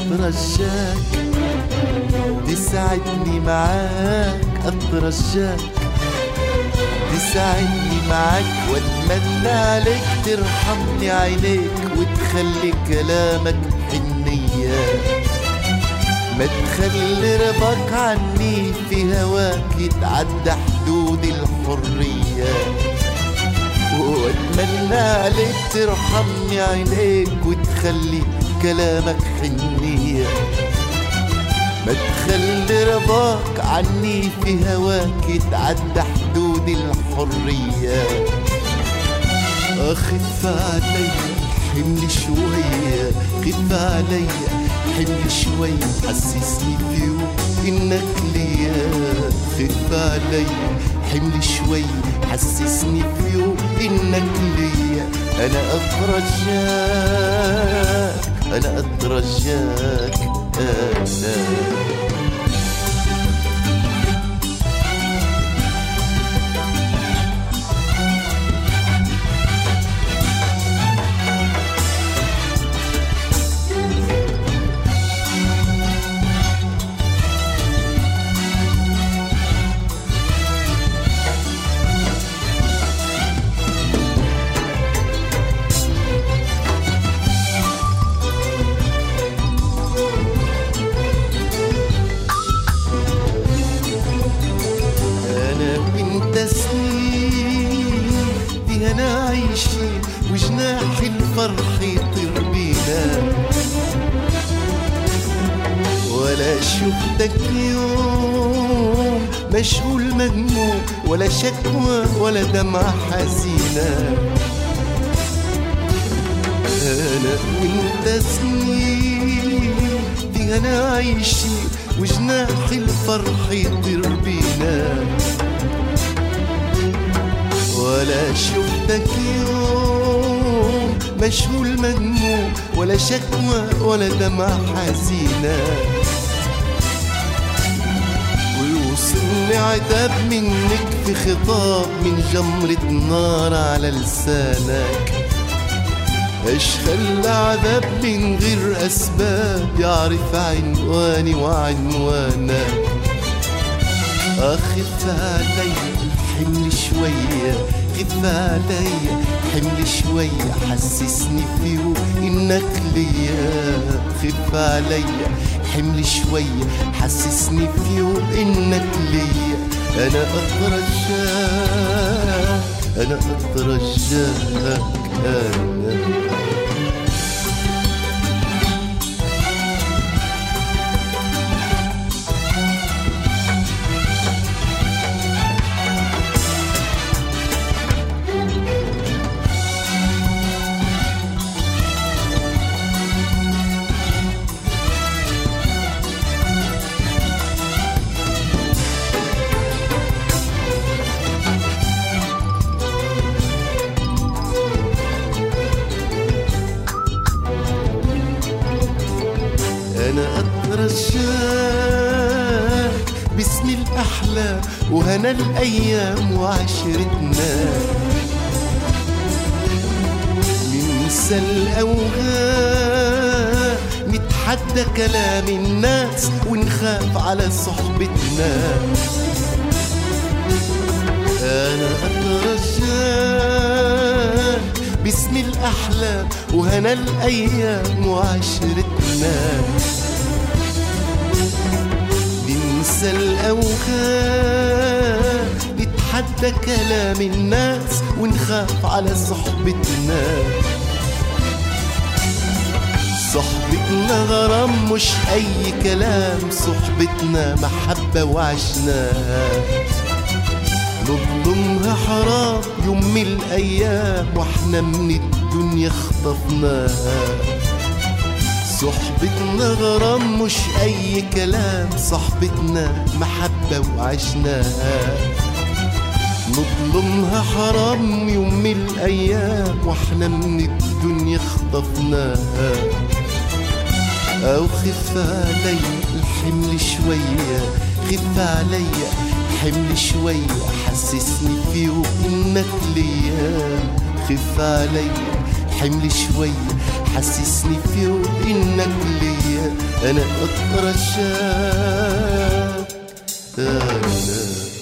اترجاك تسعدني معاك اترجاك تسعدني معاك واتمنى عليك ترحمني عينيك وتخلي كلامك حنية ما تخلي رضاك عني في هواك يتعدى حدود الحرية واتمنى عليك ترحمني عينيك وتخلي كلامك حنية ما تخلي رضاك عني في هواك يتعدى حدود الحرية أخف علي حمل شوية خف علي حمل شوية حسسني في يوم إنك ليا خف علي حمل شوية حسسني في يوم إنك ليا أنا أترجاك أنا أترجاك أنا أنا وأنت سنين فيها نعيشين وجناح الفرح يطير بينا ولا شفتك يوم مشغول مهموم ولا شكوى ولا دمعة حزينة أنا وأنت سنين فيها نعيشين وجناح الفرح يطير بينا ولا شفتك يوم مشغول مهموم ولا شكوى ولا دمعة حزينة ويوصلني عتاب منك في خطاب من جمرة نار على لسانك اشخل عذاب من غير اسباب يعرف عنواني وعنوانك اخف علي الحمل شوية خف علي حمل شوية حسسني في يوم انك ليا خف علي حمل شوية حسسني في يوم انك ليا انا اترجاك انا اترجاك انا أنا أترجاك باسم الأحلام وهنا الأيام وعشرتنا ننسى الأوهام نتحدى كلام الناس ونخاف على صحبتنا أنا أترجاك باسم الأحلام وهنا الأيام وعشرتنا ننسى الأوهام نتحدى كلام الناس ونخاف على صحبتنا صحبتنا غرام مش أي كلام صحبتنا محبة وعشناها نظلمها حرام يوم من الأيام واحنا من الدنيا خطفناها صحبتنا غرام مش أي كلام صحبتنا محبة وعشناها نظلمها حرام يوم من الأيام واحنا من الدنيا خطفناها أو خف علي الحمل شوية خف علي حمل شوية حسسني في يوم إنك ليا خف علي حمل شوية حسسني في يوم انك ليا انا اترشاك انا